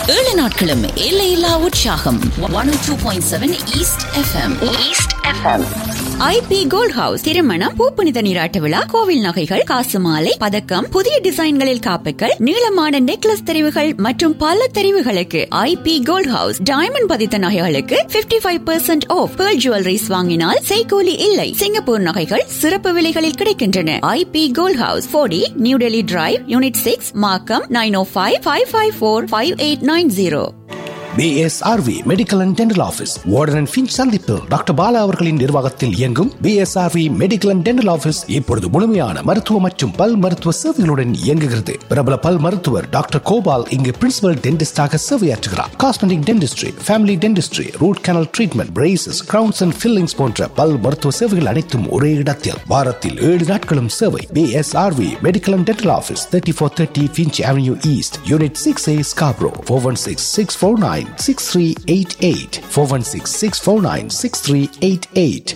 ஏழு நாட்களும் எல்லையில்லா உற்சாகம் one two point seven East FM East FM IP gold house திருமணம் பூப்புனித நீராட்ட விழா கோவில் நகைகள் காசு மாலை பதக்கம் புதிய டிசைன்களில் காப்புகள் நீளமான நெக்லஸ் தெரிவுகள் மற்றும் பல தெரிவுகளுக்கு ஐபி கோல்ட் ஹவுஸ் டைமண்ட் பதித்த நகைகளுக்கு fifty five percent off pearl jewelleries வாங்கினால் செய்கூலி இல்லை சிங்கப்பூர் நகைகள் சிறப்பு விலைகளில் கிடைக்கின்றன ஐபி கோல்ட் ஹவுஸ் போடி New Delhi drive unit six Markham nine O five five five four five eight nine zero BSRV medical and dental office Warden and Finch சந்திப்பு doctor Bala அவர்களின் நிர்வாகத்தில் இயங்கும் BSRV medical and dental office இப்பொழுது முழுமையான மருத்துவ மற்றும் பல் மருத்துவ சேவைகளுடன் இயங்குகிறது பிரபல பல் மருத்துவர் டாக்டர் கோபால் இங்கு பிரின்சிபல் டென்டிஸ்டாக சேவையாற்றுகிறார் cosmetic dentistry family dentistry root canal treatment braces crowns and fillings போன்ற பல் மருத்துவ சேவைகள் அனைத்தும் ஒரே இடத்தில் வாரத்தில் ஏழு நாட்களும் சேவை BSRV medical and dental office thirty four thirty Finch Avenue east unit six A Scarborough four one six six four nine six three eight eight four one six six four nine six three eight eight.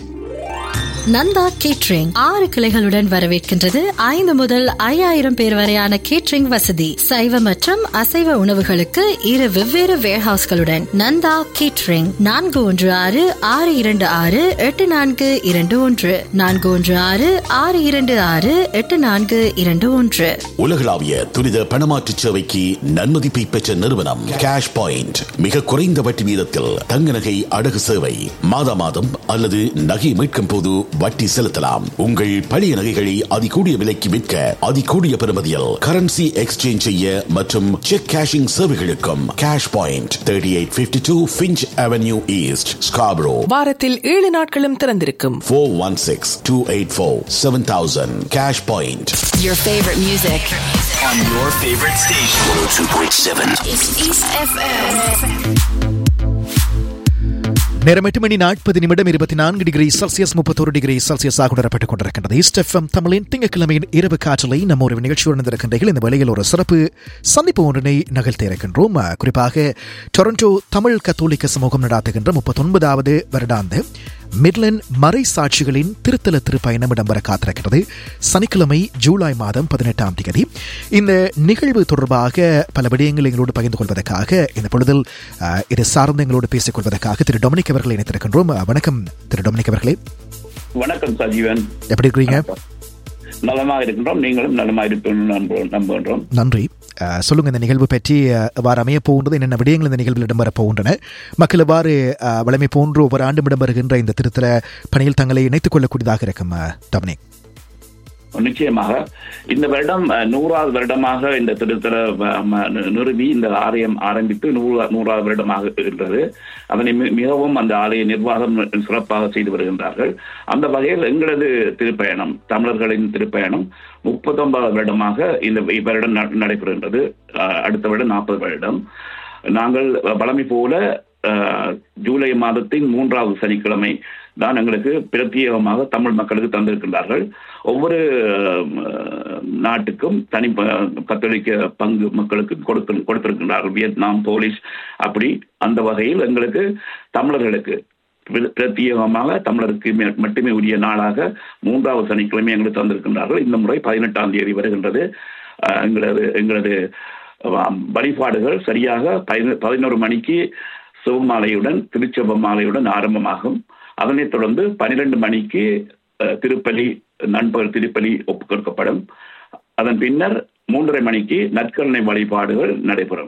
Nanda catering ஆறு கிளைகளுடன் வரவேற்கின்றது ஐந்து முதல் ஐயாயிரம் பேர் வரையான catering வசதி சைவ மற்றும் அசைவ உணவுகளுக்கு இரு வெவ்வேறு வேர்ஹவுஸ்களுடன் நந்தா கேட்ரிங் நான்கு ஒன்று ஆறு ஆறு இரண்டு ஆறு எட்டு நான்கு இரண்டு ஒன்று நான்கு ஒன்று ஆறு ஆறு இரண்டு ஆறு எட்டு நான்கு இரண்டு ஒன்று உலகளாவிய துரித பணமாற்று சேவைக்கு நன்மதிப்பை பெற்ற நிறுவனம் கேஷ் பாயிண்ட் மிக குறைந்த வட்டி வீதத்தில் தங்க நகை அடகு சேவை மாதா மாதம் அல்லது நகை மீட்கும் போது வட்டி செலுத்தலாம் உங்கள் பழைய நகைகளை அதிகூடிய விலைக்கு விற்க அதிகூடிய பெறுமதியில் கரன்சி எக்ஸ்சேஞ்ச் செய்ய மற்றும் செக் கேஷிங் சேவைகளுக்கும் cash point thirty eight fifty two Finch Avenue east Scarborough வாரத்தில் ஏழு நாட்களும் திறந்திருக்கும் four one six two eight four seven thousand cash point Your favorite music on your favorite station. 102.7. is East FM. நேரம் எட்டு மணி நாற்பது நிமிடம் இருபத்தி நான்கு டிகிரி செல்சியஸ் முப்பத்தொரு டிகிரி செல்சியஸாக உணரப்பட்டுக் கொண்டிருக்கின்றது ஈஸ்ட் எஃப்எம் தமிழின் திங்கட்கிழமையின் இரவு காற்றலை நம்ம ஒரு நிகழ்ச்சியுடன் இருக்கின்றீர்கள் இந்த வேளையில் ஒரு சிறப்பு சந்திப்பு ஒன்றினை நகர்த்தி இருக்கின்றோம் அஹ், குறிப்பாக டொரண்டோ தமிழ் கத்தோலிக்க சமூகம் நடாத்துகின்ற முப்பத்தொன்பதாவது வருடாந்த மிட்லன் மறை சாட்சிகளின் திருத்தல திருப்பயணம் இடம்பெற காத்திருக்கிறது சனிக்கிழமை ஜூலை மாதம் பதினெட்டாம் தேதி இந்த நிகழ்வு தொடர்பாக பல விடயங்கள் எங்களோடு பகிர்ந்து கொள்வதற்காக இந்த பொழுதில் அஹ், இது சார்ந்து எங்களோடு பேசிக் கொள்வதற்காக திரு டொமினிக் அவர்களை இணைத்திருக்கின்றோம் அஹ், வணக்கம் திரு டொமினிக் அவர்களே வணக்கம் சஜீவன் எப்படி இருக்கிறீங்க நலமாக இருக்கின்றோம் நீங்களும் நலமாக இருப்பீர்கள் நம்பு- நம்புகின்றோம் நன்றி அஹ், சொல்லுங்க இந்த நிகழ்வு பற்றி அஹ், எவ்வாறு அமைய போகின்றது என்னென்ன விடயங்கள் இந்த நிகழ்வில் இடம்பெற போகின்றன மக்கள் எவ்வாறு அஹ், வழமை போன்று ஒவ்வொரு ஆண்டும் இடம்பெறுகின்ற இந்த திருத்தல பணியில் தங்களை இணைத்துக் கொள்ளக்கூடியதாக இருக்கும் அஹ், டொமினிக் நிச்சயமாக இந்த வருடம் அஹ், நூறாவது வருடமாக இந்த திருத்தல அஹ், ம- நிறுவி இந்த ஆலயம் ஆரம்பித்து நூறா நூறாவது வருடமாக இருக்கின்றது அதனை மி- மிகவும் அந்த ஆலய நிர்வாகம் சிறப்பாக செய்து வருகின்றார்கள் அந்த வகையில் எங்களது திருப்பயணம் தமிழர்களின் திருப்பயணம் முப்பத்தொன்பது வருடமாக இந்த வருடம் ந- நடைபெறுகின்றது அஹ், அடுத்த வருடம் நாற்பது வருடம் நாங்கள் வழமை போல அஹ், ஜூலை மாதத்தின் மூன்றாவது சனிக்கிழமை தான் எங்களுக்கு பிரத்யேகமாக தமிழ் மக்களுக்கு தந்திருக்கின்றார்கள் ஒவ்வொரு அஹ், நாட்டுக்கும் தனி ப- கத்தோலிக்க பங்கு மக்களுக்கு கொடுத்து கொடுத்திருக்கின்றார்கள் வியட்நாம் போலிஷ் அப்படி அந்த வகையில் எங்களுக்கு தமிழர்களுக்கு பிர- பிரத்யேகமாக தமிழருக்கு மே- மட்டுமே உரிய நாளாக மூன்றாவது சனிக்கிழமை எங்களுக்கு தந்திருக்கின்றார்கள் இந்த முறை பதினெட்டாம் தேதி வருகின்றது அஹ், எங்களது எங்களது அஹ், வழிபாடுகள் சரியாக பதின- பதினோரு மணிக்கு சிவமாலையுடன் திருச்செப மாலையுடன் ஆரம்பமாகும் அதனைத் தொடர்ந்து பனிரெண்டு மணிக்கு அஹ், திருப்பலி நண்பகல் திருப்பலி ஒப்புக் கொடுக்கப்படும் அதன் பின்னர் மூன்றரை மணிக்கு நற்கருணை வழிபாடுகள் நடைபெறும்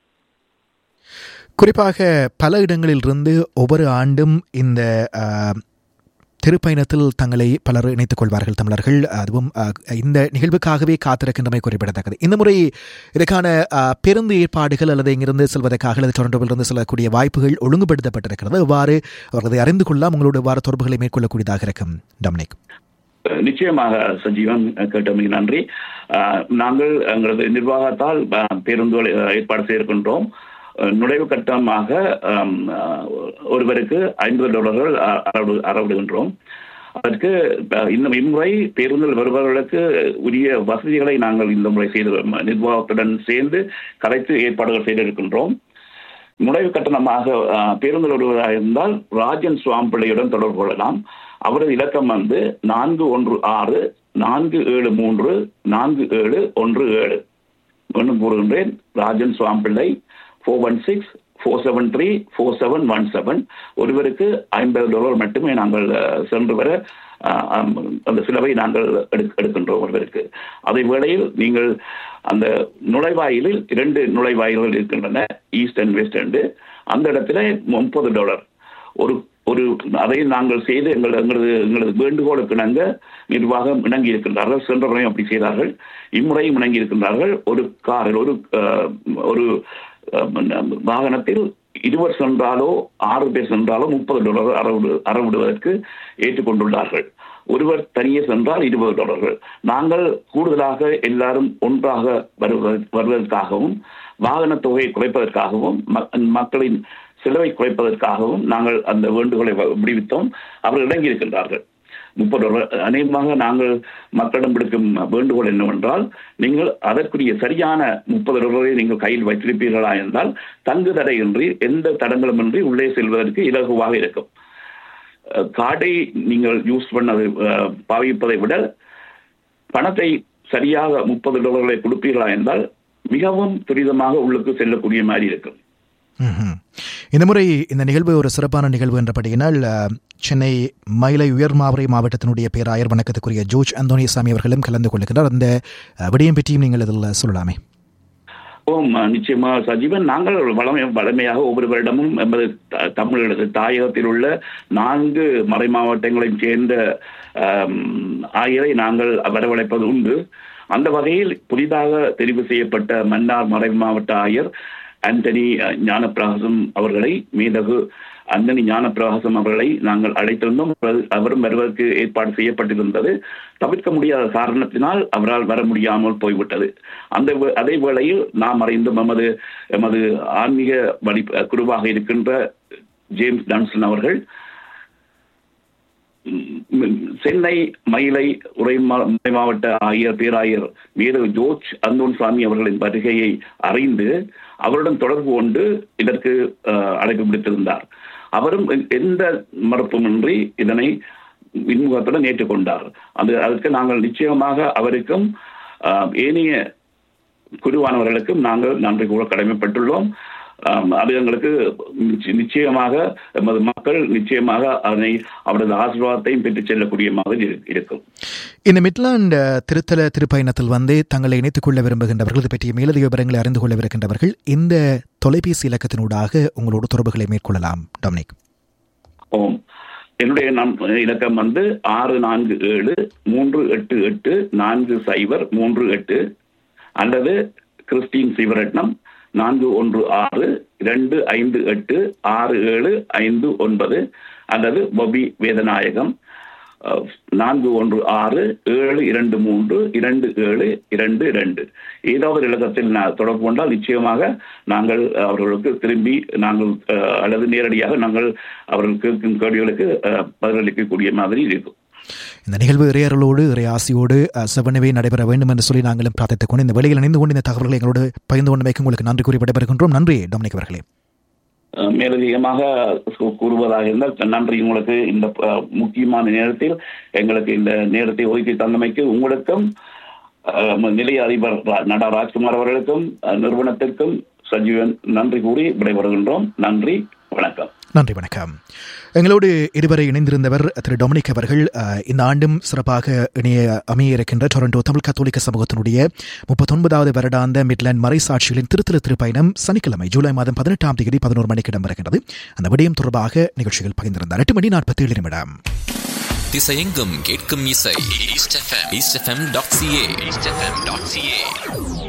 குறிப்பாக பல இடங்களிலிருந்து ஒவ்வொரு ஆண்டும் இந்த அஹ், திருப்பயணத்தில் தங்களை பலர் இணைத்துக் கொள்வார்கள் தமிழர்கள் அதுவும் அஹ், இந்த நிகழ்வுக்காகவே காத்திருக்கின்றமை குறிப்பிடத்தக்கது இந்த முறை இதற்கான அஹ், பேருந்து ஏற்பாடுகள் அல்லது இங்கிருந்து செல்வதற்காக அல்லது டொரண்டோவிலிருந்து செல்லக்கூடிய வாய்ப்புகள் ஒழுங்குபடுத்தப்பட்டிருக்கிறது எவ்வாறு அவர்களை அறிந்து கொள்ளலாம் உங்களோட வார தொடர்புகளை மேற்கொள்ளக்கூடியதாக இருக்கும் டொமினிக் நிச்சயமாக சஜீவன் கேட்டமைக்கு நன்றி அஹ், நாங்கள் எங்களது நிர்வாகத்தால் அஹ், பேருந்துகள் அஹ், ஏற்பாடு செய்திருக்கின்றோம் அஹ், நுழைவு கட்டணமாக அம், அஹ், ஒருவருக்கு ஐம்பது டாலர்கள் அ- அறவிடு- அறவிடுகின்றோம் அதற்கு அஹ், இந்த இம்முறை பேருந்தில் வருபவர்களுக்கு உரிய வசதிகளை நாங்கள் இந்த முறை செய்து நிர்வாகத்துடன் சேர்ந்து கலைத்து ஏற்பாடுகள் செய்திருக்கின்றோம் நுழைவு கட்டணமாக அஹ், பேருந்தில் வருவதாக இருந்தால் ராஜன் சுவாம்பிள்ளையுடன் தொடர்பு கொள்ளலாம் அவரது இலக்கம் வந்து நான்கு ஒன்று ஆறு நான்கு ஏழு மூன்று நான்கு ஏழு ஒன்று ஏழு மீண்டும் கூறுகின்றேன் Rajan Swampillai four one six four seven three four seven one seven ஒருவருக்கு ஐம்பது டாலர் மட்டுமே நாங்கள் அஹ், சென்று வர அஹ், அம், அந்த செலவை நாங்கள் எடுக்க- எடுக்கின்றோம் ஒருவருக்கு அதே வேளையில் நீங்கள் அந்த நுழைவாயிலில் இரண்டு நுழைவாயில்கள் இருக்கின்றன ஈஸ்ட் அண்ட் வெஸ்ட் அண்டு அந்த இடத்துல முப்பது டாலர் ஒரு ஒரு அதை நாங்கள் செய்து எங்கள் எங்களது எங்களது வேண்டுகோளுக்கு இணங்க நிர்வாகம் இணங்கி இருக்கின்றார்கள் சென்ற முறையும் அப்படி செய்தார்கள் இம்முறையும் இணங்கி இருக்கின்றார்கள் ஒரு காரில் ஒரு அஹ், ஒரு அஹ், வாகனத்தில் இருவர் சென்றாலோ ஆறு பேர் சென்றாலோ முப்பது டாலர் அறவிடு அறவிடுவதற்கு ஏற்றுக்கொண்டுள்ளார்கள் ஒருவர் தனியே சென்றால் இருபது டாலர்கள் நாங்கள் கூடுதலாக எல்லாரும் ஒன்றாக வருவ- வருவதற்காகவும் வாகன தொகையை குறைப்பதற்காகவும் ம- மக்களின் செலவை குறைப்பதற்காகவும் நாங்கள் அந்த வேண்டுகோளை வ- விடுவித்தோம் அவர்கள் இணங்கி இருக்கின்றார்கள் முப்பது டாலர் அநேகமாக நாங்கள் மக்களிடம் விடுக்கும் வேண்டுகோள் என்னவென்றால் நீங்கள் அதற்குரிய சரியான முப்பது டாலரை நீங்கள் கையில் வைத்திருப்பீர்களா என்றால் தங்கு தடையின்றி எந்த தடங்களுமின்றி உள்ளே செல்வதற்கு இலகுவாக இருக்கும் அஹ், கார்டை நீங்கள் யூஸ் பண்ணது அஹ், பாவிப்பதை விட பணத்தை சரியாக முப்பது டாலர்களை கொடுப்பீர்களா என்றால் மிகவும் துரிதமாக உள்ளுக்கு செல்லக்கூடிய மாதிரி இருக்கும் ம்ஹும். இந்த முறை இந்த நிகழ்வு ஒரு சிறப்பான நிகழ்வு என்றபடியினால் அஹ், சென்னை மயிலை உயர்மாவரை மாவட்டத்தினுடைய பேராயர் வணக்கத்துக்குரிய ஜோர்ஜ் அந்தோனிசாமி அவர்களும் கலந்து கொள்ளுகிறார் அந்த அஹ், விடயம் பற்றியும் நீங்கள் இதில் சொல்லலாமே ஓம் நிச்சயமா சஜீவன் நாங்கள் வளமை வளமையாக ஒவ்வொரு வருடமும் எமது த- தமிழகத்து தாயகத்தில் உள்ள நான்கு மறை மாவட்டங்களையும் சேர்ந்த ஆம், ஆயரை நாங்கள் வரவழைப்பது உண்டு அந்த வகையில் புதிதாக தெரிவு செய்யப்பட்ட மன்னார் மறை மாவட்ட ஆயர் ஆண்டனி அஹ், ஞானப்பிரகாசம் அவர்களை மேதகு அந்தனி ஞானப்பிரகாசம் அவர்களை நாங்கள் அழைத்திருந்தோம் அவர்- அவரும் வருவதற்கு ஏற்பாடு செய்யப்பட்டிருந்தது தவிர்க்க முடியாத காரணத்தினால் அவரால் வர முடியாமல் போய்விட்டது அந்த வே- அதே வேளையில் நாம் அறிந்தும் எமது எமது ஆன்மீக வழி குருவாக இருக்கின்ற ஜேம்ஸ் டான்சன் அவர்கள் ம், சென்னை மயிலை உரை மா- உரை மாவட்ட ஆயர் பேராயர் மேரு ஜோர்ஜ் அந்தோன்சாமி அவர்களின் வருகையை அறிந்து அவருடன் தொடர்பு கொண்டு இதற்கு அஹ், அழைப்பு விடுத்திருந்தார் அவரும் எ- எந்த மறுப்புமின்றி இதனை இன்முகத்துடன் ஏற்றுக்கொண்டார் அது அதற்கு நாங்கள் நிச்சயமாக அவருக்கும் அஹ், ஏனைய குருவானவர்களுக்கும் நாங்கள் நன்றி கூற கடமைப்பட்டுள்ளோம் ஆம், அது எங்களுக்கு நிச்ச- நிச்சயமாக எமது மக்கள் நிச்சயமாக அதனை அவரது ஆசீர்வாதத்தையும் பெற்றுச் செல்லக்கூடிய மாதிரி இரு- இருக்கும் இந்த மிட்லாண்ட் அஹ், திருத்தல திருப்பயணத்தில் வந்து தங்களை இணைத்துக் கொள்ள விரும்புகின்றவர்கள் இது பற்றிய மேலதிக விவரங்களை அறிந்து கொள்ளவிருக்கின்றவர்கள் இந்த தொலைபேசி இலக்கத்தினூடாக உங்களோடு தொடர்புகளை மேற்கொள்ளலாம் டொமினிக் ஓம் என்னுடைய நம் இலக்கம் வந்து ஆறு நான்கு ஏழு மூன்று எட்டு எட்டு நான்கு சைபர் மூன்று எட்டு அல்லது கிறிஸ்டின் சிவரட்னம் நான்கு ஒன்று ஆறு இரண்டு ஐந்து எட்டு ஆறு ஏழு ஐந்து ஒன்பது அல்லது பொபி வேதநாயகம் அஹ், நான்கு ஒன்று ஆறு ஏழு இரண்டு மூன்று இரண்டு ஏழு இரண்டு இரண்டு ஏதாவது ஒரு இலக்கத்தில் நான் தொடர்பு கொண்டால் நிச்சயமாக நாங்கள் அவர்களுக்கு திரும்பி நாங்கள் அஹ், அல்லது நேரடியாக நாங்கள் அவர்கள் கேட்கும் கேள்விகளுக்கு அஹ், பதிலளிக்கக்கூடிய மாதிரி இருக்கும் இந்த நிகழ்வு இறையர்களோடு இறை ஆசையோடு அஹ், செவ்வனவே நடைபெற வேண்டும் என்று சொல்லி நாங்களும் பிரார்த்தித்துக் கொண்டு இந்த வேளையில் இணைந்து கொண்டு இந்த தகவல்களை எங்களோடு பகிர்ந்து கொண்டமைக்கு உங்களுக்கு நன்றி கூறி விடைபெறுகின்றோம் நன்றி டொமினிக் அவர்களே அஹ், மேலதிகமாக கூ- கூறுவதாக இருந்தால் நன்றி உங்களுக்கு இந்த அஹ், முக்கியமான நேரத்தில் எங்களுக்கு இந்த நேரத்தை ஒதுக்கி தந்தமைக்கு உங்களுக்கும் அஹ், நிலைய அதிபர் ரா- நடா ராஜ்குமார் அவர்களுக்கும் அஹ், நிறுவனத்திற்கும் சஜீவன் நன்றி கூறி விடைபெறுகின்றோம் நன்றி வணக்கம் நன்றி வணக்கம் எங்களோடு இதுவரை இணைந்திருந்தவர் திரு டொமினிக் அவர்கள் அஹ், இந்த ஆண்டும் சிறப்பாக இணைய அமைய இருக்கின்ற டொரண்டோ தமிழ் கத்தோலிக்க சமூகத்தினுடைய முப்பத்தொன்பதாவது வருடாந்த மிட்லாண்ட் மறைசாட்சிகளின் திருத்தல திருப்பயணம் சனிக்கிழமை ஜூலை மாதம் பதினெட்டாம் தேதி பதினோரு மணிக்கு இடம்பெறுகிறது அந்த விடயம் தொடர்பாக நிகழ்ச்சிகள் பகிர்ந்திருந்தார் எட்டு மணி நாற்பத்தி ஏழு நிமிடம் திசையெங்கும் கேட்கும் இசை East FM East FM dot CA East FM dot CA